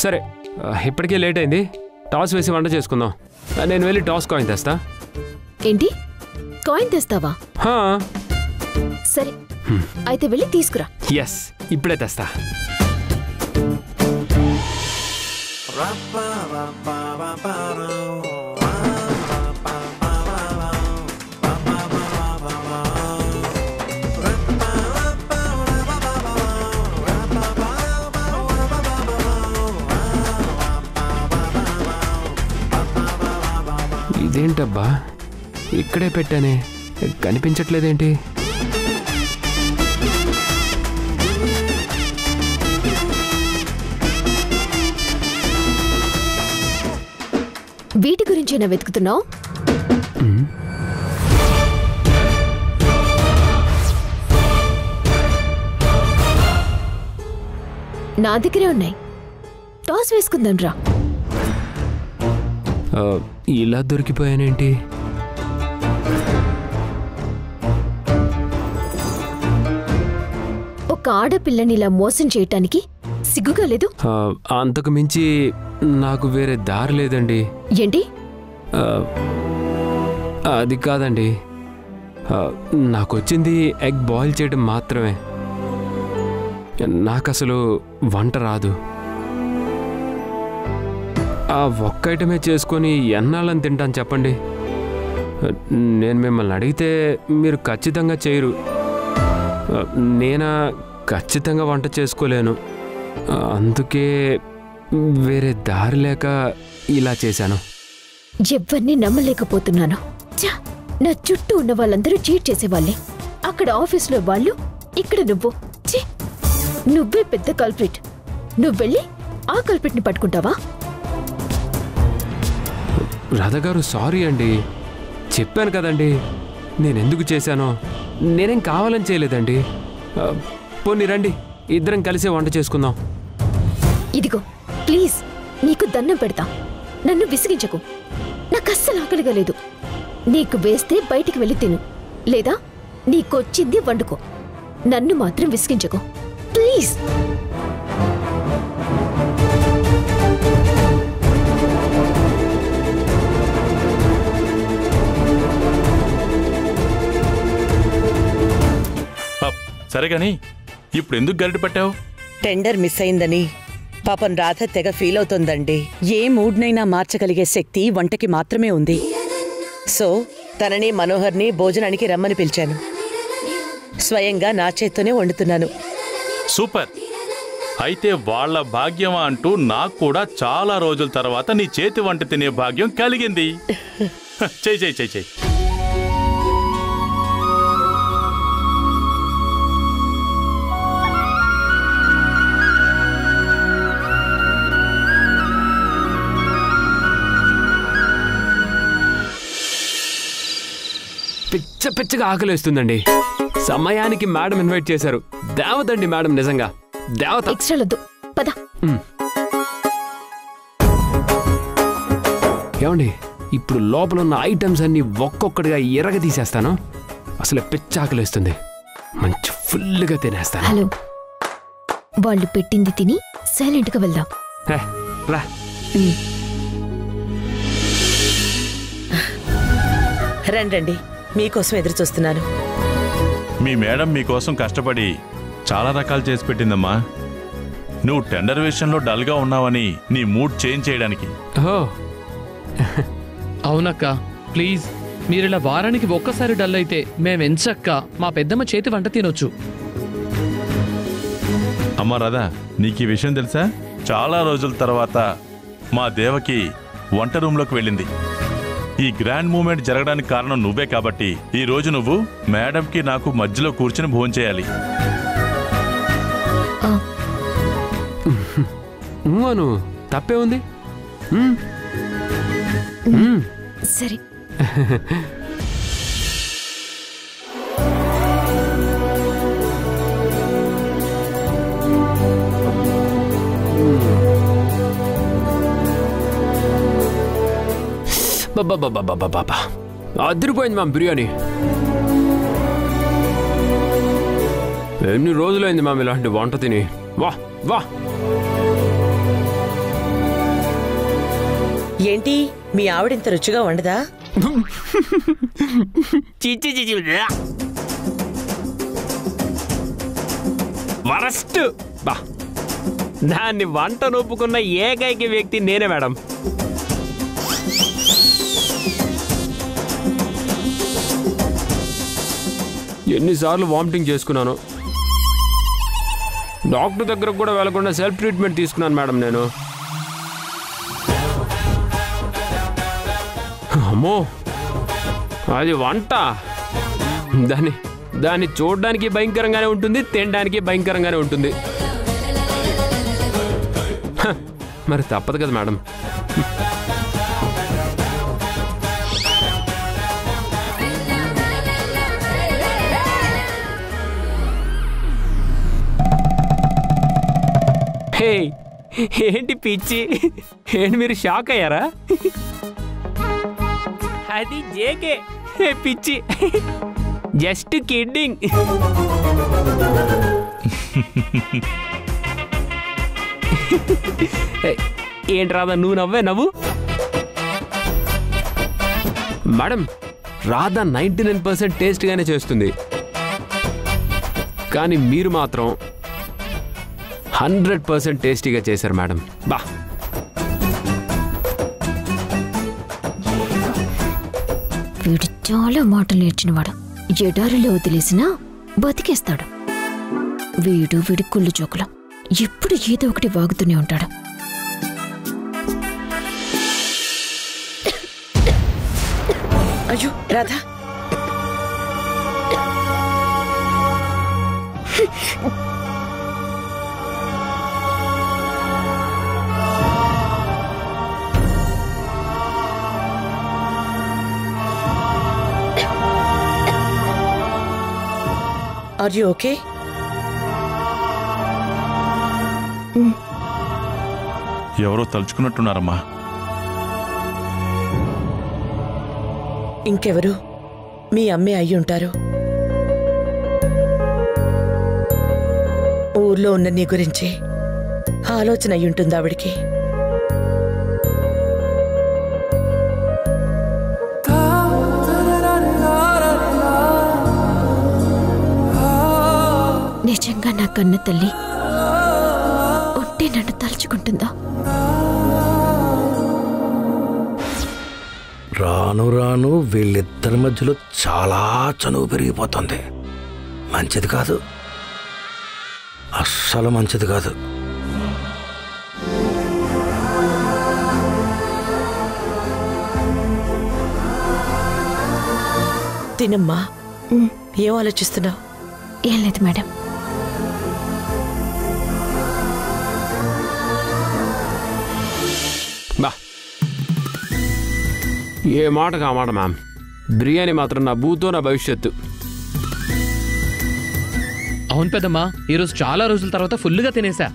సరే ఆ, ఇప్పటికే లేట్ అయింది టాస్ వేసి వంట చేసుకుందాం ఆ, నేను వెళ్ళి టాస్ కాయిన్ తెస్తా ఏంటి కాయిన్ తెస్తావా హా, సరే అయితే వెళ్ళి తీసుకురా ఎస్ ఇప్పుడే తెస్తా ఇదేంటబ్బా ఇక్కడే పెట్టానే కనిపించట్లేదేంటి వీటి గురించేనా వెతుకుతున్నావు నా దగ్గరే ఉన్నాయి టాస్ వేసుకుందాం రా ఆ, ఇలా దొరికిపోయానేంటి ఒక ఆడపిల్లని ఇలా మోసం చేయటానికి సిగ్గుగా లేదు ఆ, అంతకు మించి నాకు వేరే దారి లేదండి ఏంటి ఆ, అది కాదండి ఆ, నాకు వచ్చింది ఎగ్ బాయిల్ చేయడం మాత్రమే నాకు అసలు వంట రాదు ఆ ఒక్క ఐటమే చేసుకొని ఎన్నాళ్ళని తింటాను చెప్పండి నేను మిమ్మల్ని అడిగితే మీరు ఖచ్చితంగా చేయరు ఆ, నేనా ఖచ్చితంగా వంట చేసుకోలేను ఆ, అందుకే వేరే దారి లేక ఇలా చేశాను ఎవరిని నమ్మలేకపోతున్నాను ఛ! నా చుట్టూ ఉన్న వాళ్ళందరూ చీట్ చేసేవాళ్ళే అక్కడ ఆఫీస్లో వాళ్ళు ఇక్కడ నువ్వు ఛీ! నువ్వే పెద్ద కల్ప్రిట్ నువ్వు వెళ్ళి ఆ కల్ప్రిట్ ని పట్టుకుంటావా రాధ గారు సారీ అండి చెప్పాను కదండి నేను ఎందుకు చేశానో నేనేం కావాలని చేయలేదండి ఆ, పోనీ రండి ఇద్దరం కలిసే వంట చేసుకుందాం ఇదిగో ప్లీజ్ నీకు దండం పెడతా నన్ను విసిగించకు నాకు అస్సలు ఆకలిగా లేదు నీకు వేస్తే బయటికి వెళ్ళి తిను లేదా నీకొచ్చింది వండుకో నన్ను మాత్రం విసిగించకు ప్లీజ్ అప్, సరే గాని ఇప్పుడు ఎందుకు గరిట పట్టావు టెండర్ మిస్ అయిందని పాపం రాధ తెగ ఫీల్ అవుతోందండి ఏ మూడ్నైనా మార్చగలిగే శక్తి వంటకి మాత్రమే ఉంది సో తనని మనోహర్ని భోజనానికి రమ్మని పిలిచాను స్వయంగా నా చేత్తోనే వండుతున్నాను సూపర్ అయితే వాళ్ళ భాగ్యమా అంటూ నాకు కూడా చాలా రోజుల తర్వాత నీ చేతి వంట తినే భాగ్యం కలిగింది హ, చెయ్ చెయ్ చెయ్ చెయ్ పిచ్చ పిచ్చగా ఆకలిస్తుందండి సమయానికి మేడం ఇన్వైట్ చేశారు దేవతండి మేడం నిజంగా దేవత ఎక్స్ట్రాలొద్దు పద ఏమండి ఇప్పుడు లోపల ఉన్న ఐటమ్స్ అన్ని ఒక్కొక్కటిగా ఎరగ తీసేస్తాను అసలు పిచ్చ ఆకలిస్తుంది మంచి ఫుల్గా తినేస్తాను హలో వాళ్ళు పెట్టింది తిని సైలెంట్గా వెళ్దాం హే, రా రండి మీకోసం ఎదురు చూస్తున్నాను మీ మేడం మీకోసం కష్టపడి చాలా రకాలు చేసి పెట్టిందమ్మా నువ్వు టెండర్ విషయంలో డల్గా ఉన్నావని నీ మూడ్ చేంజ్ చేయడానికి ఓ అవునక్క ప్లీజ్ మీరిలా వారానికి ఒక్కసారి డల్ అయితే మేమెంచక్క మా పెద్దమ్మ చేతి వంట తినొచ్చు అమ్మా రాధా నీకు ఈ విషయం తెలుసా చాలా రోజుల తర్వాత మా దేవకి వంట రూమ్లోకి వెళ్ళింది ఈ గ్రాండ్ మూమెంట్ జరగడానికి కారణం నువ్వే కాబట్టి ఈ రోజు నువ్వు మేడంకి నాకు మధ్యలో కూర్చుని భోంచేయాలి అను తప్పే ఉంది మ్మ్. మ్మ్. సరే బాబా అదిరిపోయింది మా బిర్యానీ ఎన్ని రోజులైంది మామ్ ఇలాంటి వంట తిని వా వా ఏంటి మీ ఆవిడింత రుచిగా వండదా చిచ్చి చిచి వరస్ట్ బా దాన్ని వంట నొప్పుకున్న ఏకైక వ్యక్తి నేనే మేడం ఎన్నిసార్లు వామిటింగ్ చేసుకున్నాను డాక్టర్ దగ్గరకు కూడా వెళ్లకుండా సెల్ఫ్ ట్రీట్మెంట్ తీసుకున్నాను మేడం నేను అమ్మో అది వంట దాన్ని దాన్ని చూడడానికి భయంకరంగానే ఉంటుంది తినడానికి భయంకరంగానే ఉంటుంది హ, మరి తప్పదు కదా మేడం హే ఏంటి పిచ్చి ఏంటి మీరు షాక్ అయ్యారా అది జేకే హే, పిచ్చి జస్ట్ కిడ్డింగ్ ఏంటి రాధా నువ్వు నవ్వే నవ్వు madam Radha ninety nine percent టేస్ట్గానే చేస్తుంది కానీ మీరు మాత్రం హండ్రెడ్ పర్సెంట్ టేస్టీగా చేశారు మేడం బా వీడు చాలా మాటలు నేర్చినవాడు ఎడారిలో వదిలేసినా బతికేస్తాడు వీడు వీడి కుళ్ళు జోకులం ఎప్పుడు ఏదో ఒకటి వాగుతూనే ఉంటాడు అయ్యో రాధా ఆర్ యూ ఓకే ఎవరో తలుచుకున్నట్టున్నారమ్మా ఇంకెవరు మీ అమ్మే అయి ఉంటారు ఊర్లో ఉన్న నీ గురించి ఆలోచన అయి ఉంటుంది ఆవిడికి నిజంగా నా కన్న తల్లి ఉంటే నన్ను తలుచుకుంటుందా రాను రాను వీళ్ళిద్దరి మధ్యలో చాలా చనువు పెరిగిపోతుంది మంచిది కాదు అస్సలు మంచిది కాదు తినమ్మా ఏం ఆలోచిస్తున్నావు ఏం లేదు మేడం బా ఏ మాట కా మాట మ్యామ్ బిర్యానీ మాత్రం నా భూతో నా భవిష్యత్తు అవును పెద్దమ్మా ఈరోజు చాలా రోజుల తర్వాత ఫుల్గా తినేసా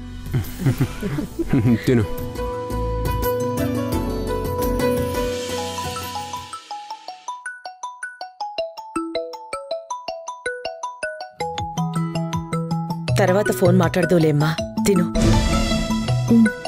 తిను తర్వాత ఫోన్ మాట్లాడదులేమ్మా తిను ఉమ్.